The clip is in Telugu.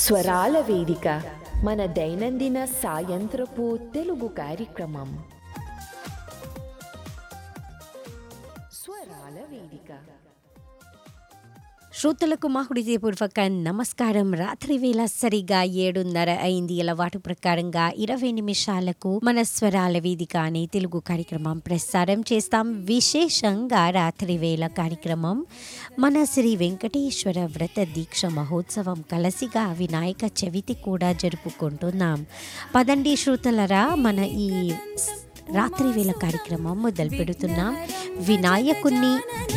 స్వరాల వేదిక మన దైనందిన సాయంత్రపు తెలుగు కార్యక్రమం స్వరాల వేదిక శ్రోతలకు మా హృదయపూర్వక నమస్కారం రాత్రి వేళ సరిగా ఏడున్నర అయింది అలవాటు ప్రకారంగా ఇరవై నిమిషాలకు మన స్వరాల వేదిక అనే తెలుగు కార్యక్రమం ప్రసారం చేస్తాం విశేషంగా రాత్రి వేళ కార్యక్రమం మన శ్రీ వెంకటేశ్వర వ్రత దీక్ష మహోత్సవం కలసిగా వినాయక చవితి కూడా జరుపుకుంటున్నాం పదండి శ్రోతలరా మన ఈ రాత్రి వేళ కార్యక్రమం మొదలు పెడుతున్నాం వినాయకుణ్ణి